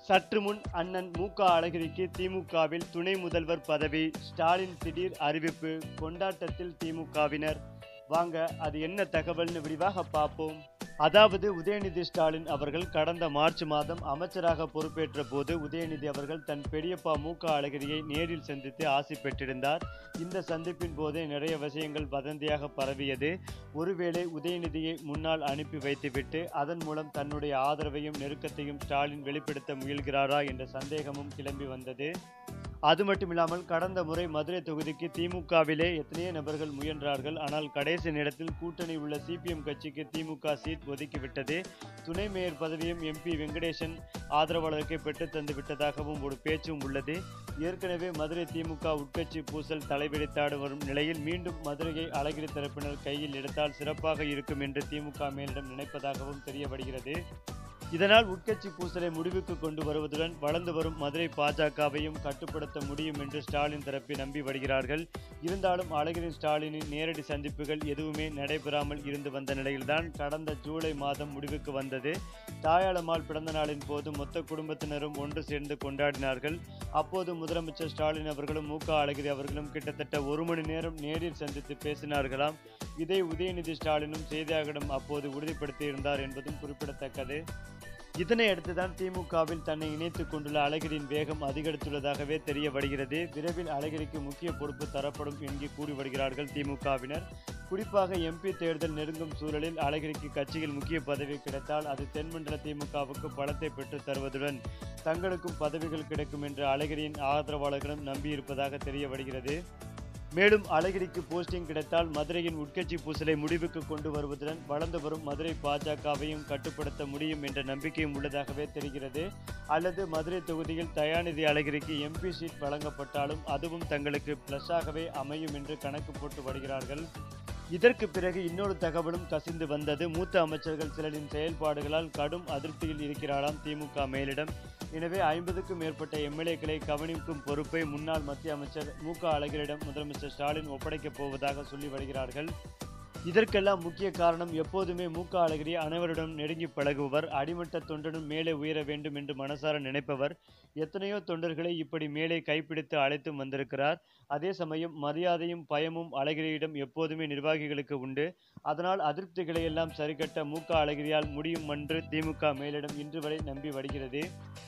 சற்று முன் அண்ணன் மு க அழகிரிக்கு திமுகவில் துணை முதல்வர் பதவி ஸ்டாலின் திடீர் அறிவிப்பு கொண்டாட்டத்தில் திமுகவினர் வாங்க அது என்ன தகவல்னு விரிவாக பார்ப்போம் அதாவது உதயநிதி ஸ்டாலின் அவர்கள் கடந்த மார்ச் மாதம் அமைச்சராக பொறுப்பேற்ற போது உதயநிதி அவர்கள் தன் பெரியப்பா மு க அழகிரியை நேரில் சந்தித்து ஆசி பெற்றிருந்தார் இந்த சந்திப்பின் போதே நிறைய விஷயங்கள் வதந்தியாக பரவியது ஒருவேளை உதயநிதியை முன்னால் அனுப்பி வைத்துவிட்டு அதன் மூலம் தன்னுடைய ஆதரவையும் நெருக்கத்தையும் ஸ்டாலின் வெளிப்படுத்த முயல்கிறாரா என்ற சந்தேகமும் கிளம்பி வந்தது அது மட்டுமில்லாமல் கடந்த முறை மதுரை தொகுதிக்கு திமுகவிலே எத்தனையோ நபர்கள் முயன்றார்கள் ஆனால் கடைசி நேரத்தில் கூட்டணி உள்ள சிபிஎம் கட்சிக்கு திமுக சீட் ஒதுக்கிவிட்டது துணை மேயர் பதவியும் எம்பி வெங்கடேசன் ஆதரவாளருக்கு பெற்று தந்து விட்டதாகவும் ஒரு பேச்சும் உள்ளது ஏற்கனவே மதுரை திமுக உட்கட்சி பூசல் தலைவிரித்தாடு வரும் நிலையில் மீண்டும் மதுரையை அழகிரி தரப்பினர் கையில் எடுத்தால் சிறப்பாக இருக்கும் என்று திமுக மேலிடம் நினைப்பதாகவும் தெரிய வருகிறது இதனால் உட்கட்சி பூசலை முடிவுக்கு கொண்டு வருவதுடன் வளர்ந்து வரும் மதுரை பாஜகவையும் கட்டுப்படுத்த முடியும் என்று ஸ்டாலின் தரப்பில் நம்பி வருகிறார்கள் இருந்தாலும் அழகிரி ஸ்டாலினின் நேரடி சந்திப்புகள் எதுவுமே நடைபெறாமல் இருந்து வந்த நிலையில்தான் கடந்த ஜூலை மாதம் முடிவுக்கு வந்தது தாயாளம்மாள் பிறந்த நாளின் போது மொத்த குடும்பத்தினரும் ஒன்று சேர்ந்து கொண்டாடினார்கள் அப்போது முதலமைச்சர் ஸ்டாலின் அவர்களும் மு க அழகிரி அவர்களும் கிட்டத்தட்ட ஒரு மணி நேரம் நேரில் சந்தித்து பேசினார்களாம் இதை உதயநிதி ஸ்டாலினும் செய்தியாளர்களிடம் அப்போது உறுதிப்படுத்தியிருந்தார் என்பதும் குறிப்பிடத்தக்கது இதனை அடுத்துதான் திமுகவில் தன்னை இணைத்துக் கொண்டுள்ள அழகிரியின் வேகம் அதிகரித்துள்ளதாகவே தெரிய வருகிறது விரைவில் அழகிரிக்கு முக்கிய பொறுப்பு தரப்படும் என்று கூறி வருகிறார்கள் திமுகவினர் குறிப்பாக எம்பி தேர்தல் நெருங்கும் சூழலில் அழகிரிக்கு கட்சியில் முக்கிய பதவி கிடைத்தால் அது தென்மண்டல திமுகவுக்கு பலத்தை பெற்றுத் தருவதுடன் தங்களுக்கும் பதவிகள் கிடைக்கும் என்று அழகிரியின் ஆதரவாளர்களும் நம்பியிருப்பதாக தெரிய வருகிறது மேலும் அழகிரிக்கு போஸ்டிங் கிடைத்தால் மதுரையின் உட்கட்சி பூசலை முடிவுக்கு கொண்டு வருவதுடன் வளர்ந்து வரும் மதுரை பாஜகவையும் கட்டுப்படுத்த முடியும் என்ற நம்பிக்கையும் உள்ளதாகவே தெரிகிறது அல்லது மதுரை தொகுதியில் தயாநிதி அழகிரிக்கு எம்பி சீட் வழங்கப்பட்டாலும் அதுவும் தங்களுக்கு பிளஸாகவே அமையும் என்று கணக்கு போட்டு வருகிறார்கள் இதற்கு பிறகு இன்னொரு தகவலும் கசிந்து வந்தது மூத்த அமைச்சர்கள் சிலரின் செயல்பாடுகளால் கடும் அதிருப்தியில் இருக்கிறாராம் திமுக மேலிடம் எனவே ஐம்பதுக்கும் மேற்பட்ட எம்எல்ஏக்களை கவனிக்கும் பொறுப்பை முன்னாள் மத்திய அமைச்சர் மு க அழகிரிடம் முதலமைச்சர் ஸ்டாலின் ஒப்படைக்கப் போவதாக சொல்லி வருகிறார்கள் இதற்கெல்லாம் முக்கிய காரணம் எப்போதுமே மு க அழகிரி அனைவருடன் நெருங்கி பழகுபவர் அடிமட்ட தொண்டனும் மேலே உயர வேண்டும் என்று மனசார நினைப்பவர் எத்தனையோ தொண்டர்களை இப்படி மேலே கைப்பிடித்து அழைத்தும் வந்திருக்கிறார் அதே சமயம் மரியாதையும் பயமும் அழகிரியிடம் எப்போதுமே நிர்வாகிகளுக்கு உண்டு அதனால் அதிருப்திகளை எல்லாம் சரிகட்ட மு க அழகிரியால் முடியும் என்று திமுக மேலிடம் இன்று வரை நம்பி வருகிறது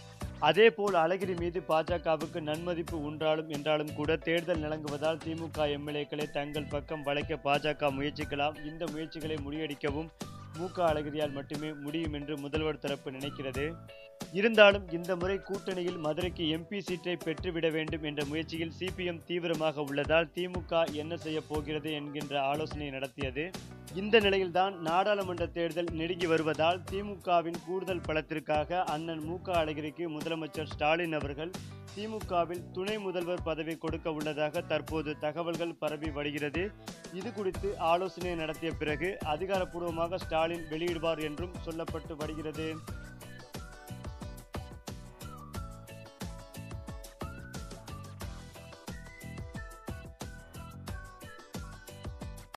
அதேபோல் அழகிரி மீது பாஜகவுக்கு நன்மதிப்பு உண்டாலும் என்றாலும் கூட தேர்தல் நிலங்குவதால் திமுக எம்எல்ஏக்களை தங்கள் பக்கம் வளைக்க பாஜக முயற்சிக்கலாம் இந்த முயற்சிகளை முறியடிக்கவும் மு க அழகிரியால் மட்டுமே முடியும் என்று முதல்வர் தரப்பு நினைக்கிறது இருந்தாலும் இந்த முறை கூட்டணியில் மதுரைக்கு எம்பி சீட்டை பெற்றுவிட வேண்டும் என்ற முயற்சியில் சிபிஎம் தீவிரமாக உள்ளதால் திமுக என்ன செய்ய போகிறது என்கின்ற ஆலோசனை நடத்தியது இந்த நிலையில்தான் நாடாளுமன்ற தேர்தல் நெருங்கி வருவதால் திமுகவின் கூடுதல் பலத்திற்காக அண்ணன் மு க அழகிரிக்கு முதலமைச்சர் ஸ்டாலின் அவர்கள் திமுகவில் துணை முதல்வர் பதவி கொடுக்க உள்ளதாக தற்போது தகவல்கள் பரவி வருகிறது இது குறித்து ஆலோசனை நடத்திய பிறகு அதிகாரப்பூர்வமாக ஸ்டாலின் வெளியிடுவார் என்றும் சொல்லப்பட்டு வருகிறது